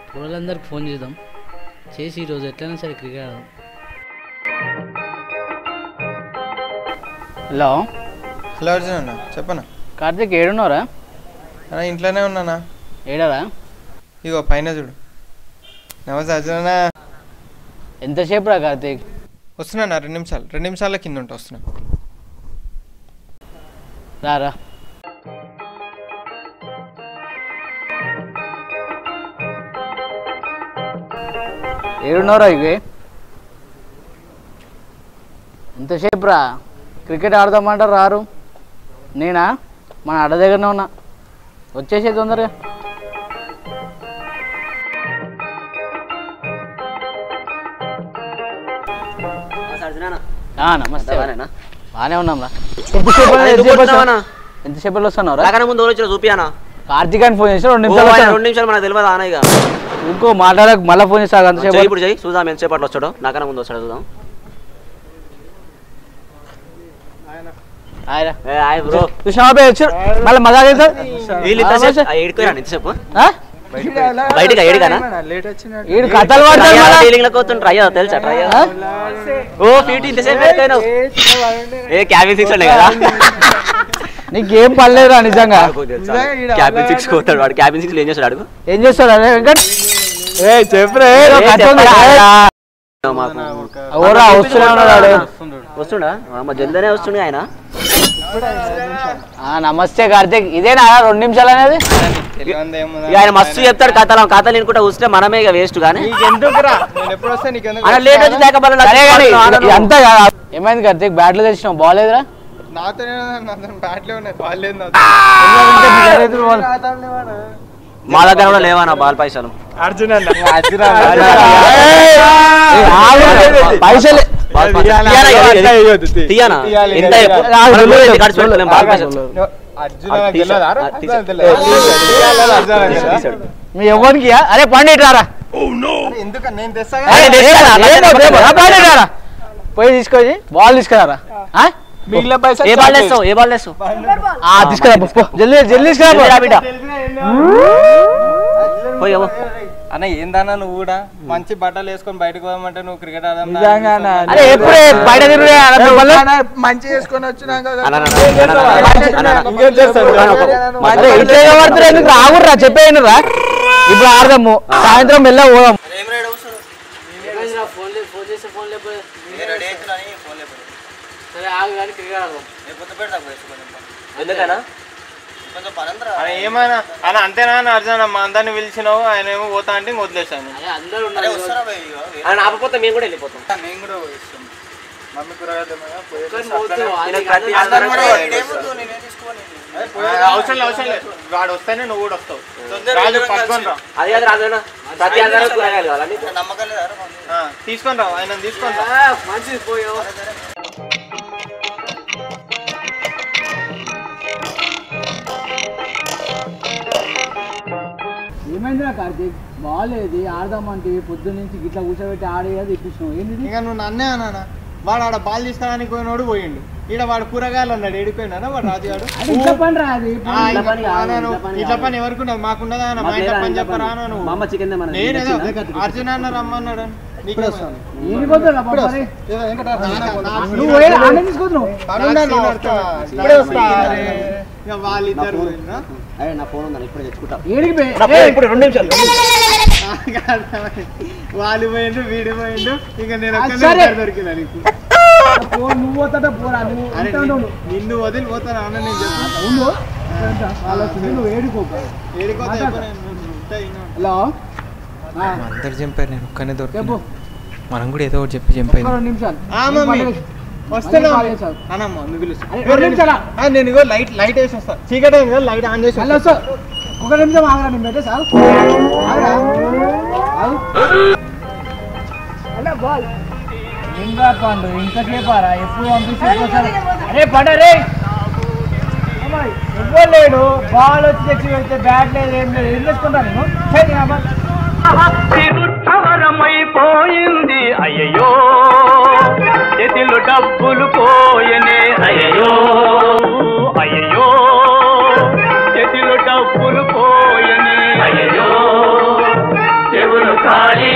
పిల్లలందరికి phone చేద్దాం చేసి ఈరోజు ఎట్లయినా సరే క్రికెట్ ఆడదాం హలో హలో అర్జున్ అన్న చెప్పనా కార్తీక్ ఏడున్నారా అన్న ఇంట్లోనే ఉన్నానా ఏడారా ఇగో పైన చూడు నమస్తే అర్జున్ అన్న ఎంతసేపు రా కార్తీక్ వస్తున్నా రెండు నిమిషాలు రెండు నిమిషాల కింద ఉంటా వస్తున్నా రారా ఏడున్నారా ఇవి ఎంతసేపు రా క్రికెట్ ఆడదామంటారు రారు నేనా మన అడ్డ దగ్గరనే ఉన్నా వచ్చేసే తొందరగా ఆ, నమస్తే బాగానే ఉన్నాం రా ఎంతసేపు ఎంతసేపు వస్తావు? ఎంతసేపు వస్తున్నావు రా నాకన్నా ముందు వచ్చిన చూపియానా కార్తీక్ అని ఫోన్ చేసి రెండు ఓ, నిమిషాలు ఆయన వస్తాను. రెండు నిమిషాలు మనకు తెలియదు ఆన ఇక ఇంకో మాట్లాడక మళ్ళీ ఫోన్ చేస్తా అంతసేపు చెయ్యి ఇప్పుడు చెయ్యి చూద్దాం ఎంతసేపట్లో వచ్చాడో నాకన్నా ముందు వచ్చాడు చూద్దాం ఆయరా. ఏ హాయ్ బ్రో చూసినావా బే, వచ్చారు. మళ్ళీ మజా చేస్తారు వీళ్ళు ఇంతసేపు ఆ, ఏడుకోరా ఇంతసేపు ఆ? బయటగా ఏడిగానా లేట్ వచ్చిన ఈడు కథలు పడతాడు మళ్ళా. డీలింగ్ లో కూతుంటారు అయ్యో తెలుసా ట్రై ఆ? ఓ ఫీట్ ఇంతసేపు ఎడుకోయినావు ఏ క్యాబిన్ సిక్స్ ఉండే కదా నీకేం పర్లేదురా నిజంగా క్యాబిన్ సిక్స్ కోతాడు వాడు క్యాబిన్ సిక్స్ ఏం చేస్తాడు అడుగు ఏం చేస్తాడు అరే వెంకట్ ఏ చెప్పురా ఏ, ఏ, కథ ఉంది. చెప్పరా? మాకు ఎవరా వస్తూనే ఉన్నాడు వాడు. వస్తుండా మా జల్దనే వస్తుండే ఆయన ఆ, నమస్తే కార్తీక్ ఇదేనా రెండు నిమిషాలు అనేది ఇక ఆయన మస్తు చెప్తాడు కథలు కథలు వినుకుంటా వస్తే మనమే ఇక వేస్ట్ కానీ ఎందుకురా నేను ఎప్పుడు వస్తే నీకెందుకు ఆయన లేట్ వచ్చి తేకపోతే సరే కానీ ఇదంతా కాదు. ఏమైంది కార్తీక్ బ్యాట్లు తెచ్చినావు బాగాలేదురా నాతోనే నాతో బ్యాట్లే ఉన్నాయి బాల్ లేదు మా దగ్గర కూడా లేవన్నా బాల్ పైసలు అర్జున్ అన్న పైసలు బాల్ పైసలు. తీయనా ఇక ఇది? తీయనా ఎంత చెప్పు? రాదు, మనం లేదు, కూడా ఖర్చు పెట్టలేం బాల్ పైసలు అర్జున్ అది అన్న తీసాడు. తెలియదా రా? అది తీసాడు. తెలియదు. తీయాలని అర్జున్ అన్న తీసాడు, కదా? తీసాడు. మీ ఎవరికి అరే పండి రారా అరే ఎందుకు నేను తెస్తా కదా? అరే, తెస్తారా? పండి రారా పోయి తీసుకొని బాల్ తీసుకురారా ఆ? మిగిలిన పైసలు ఏ బాల్ వేస్తావు ఏ బాల్ వేస్తావు ఆ, తీసుకురా పో, పో. జల్దీ జల్దీ తీసుకురా పో. రా బిడ్డ పోయి ఇవ్వు. అన్న ఏందన్నా నువ్వు కూడా మంచి బట్టలు వేసుకొని బయటకు పోదామంటే నువ్వు క్రికెట్ ఆడదాం అరే ఎప్పుడే బయట తిరుగుడే అన్నట్టు మళ్ళీ. మంచి చేసుకొని వచ్చినాక అన్న, అన్న, అన్న, అన్న, అన్న, అన్న, ఇంకేం చేస్తాడు? అన్న, ఒక- మా- అరే ఇట్లా పడుతున్నారు ఎందుకు రాగుర్రా చెప్పేయండి రా ఇప్పుడు ఆడదాము సాయంత్రం మెల్ల పోదాం ఎందుకన్నా అరే ఏమైనా అన్న అంతేనా అన్న అర్జున్ అన్న మా అందరిని పిలిచినావు ఆయన ఏమో పోతా అంటే ఇంక వదిలేసాను ఆయన ఆపపోతే మేము కూడా వెళ్ళిపోతాం నేను కూడా మమ్మీ ఈయనకు ప్రతి ఆదివారం అవసరం లేదు, అవసరం లేదు వాడు వస్తేనే నువ్వు కూడా వస్తావు రాజు పట్టుకొని రా అది కాదు రాజు ప్రతి ఆధారం కూరగాయలు కావాలండి ఆ, తీసుకొని రా ఆయన తీసుకొని రా మంచిది పోయో ఏమైందిరా కార్తీక్ బాగాలేదు ఆడదామంటే పొద్దున్న నుంచి గిట్లా కూర్చోబెట్టి ఆడేది ఇప్పించినావు ఏంటి ఇక నువ్వు నన్నే అన్నా వాడు ఆడ బాల్ తీసుకురానికి పోయినోడు పోయిండు ఈడ వాడు కూరగాయలు అన్నాడు ఏడిపోయినా వాడు రాజుగాడు ఇంట్లో పని రా అది ఆ, ఇక అన్నాను, ఇట్లా పని ఎవరికి ఉన్నది మాకున్నదా అన్న మా ఇంట్లో పని చెప్పరా అన్న నువ్వు మా అమ్మ చికెన్ నేనేదో అర్జున్ అన్న రమ్మన్నాడు నీకే వస్తాను నువ్వు పోయి ఆడే తీసుకొద్దు ఇప్పుడే వస్తా అరే. ఇక వాళ్ళిద్దరు పోయిండ్రా? అరే నా ఫోన్ ఉందని ఇప్పుడే తెచ్చుకుంటా ఏడికి ఇప్పుడు రెండు నిమిషాలు వాళ్ళు పోయిండు వీడు పోయిండు ఇక నేను ఒక్కనే సరే. ఇక్కడ దొరికినా నీకు నువ్వు పోతాడ పోరా నువ్వు అరే ఇంట్లో ఉండు. ని- నిన్ను వదిలి పోతాను అన్న నేను చెప్పు ఉండు వాళ్ళు వస్తుంది, నువ్వు ఏడుకోక ఏడిపోతే చెప్పు నేను ఉంటా ఇನ್ನು. హలో అందరు చంపారు నేను ఒక్కనే చెప్పు దొరికి మనం కూడా ఏదో ఒకటి చెప్పి చంపాను ఒక్క రెండు నిమిషాలు ఆ మమ్మీ వస్తున్నా మళ్ళీ కాల్ చేస్తావు. అన్న మమ్మీ పిలుస్తా అరే, రెండు నిమిషాలా? ఆ, నేను ఇగో లైట్ లైట్ వేసి వస్తా చీకటి అయింది కదా లైట్ ఆన్ చేసి మళ్ళీ వస్తా. వస్తావు ఒక నిమిషం ఆగరా నేను పెట్టే సార్ ఆగరా ఆగు. ఏంట్రా పండు ఇంతసేపారా ఎప్పుడు పంపిస్తే అరే పండు రే ఎవ్వరు లేడు బాల్ వచ్చి తెచ్చి పెడితే బ్యాట్ లేదు ఏం లేదు ఏం చేసుకుంటా నేను ఛే, నీ అమ్మ. తిరుత్తవరమైపోయింది అయ్యయ్యో చేతిలో డబ్బులు పోయనే అయ్యయ్యో అయ్యయ్యో చేతిలో డబ్బులు పోయనే అయ్యయ్యో కాళీ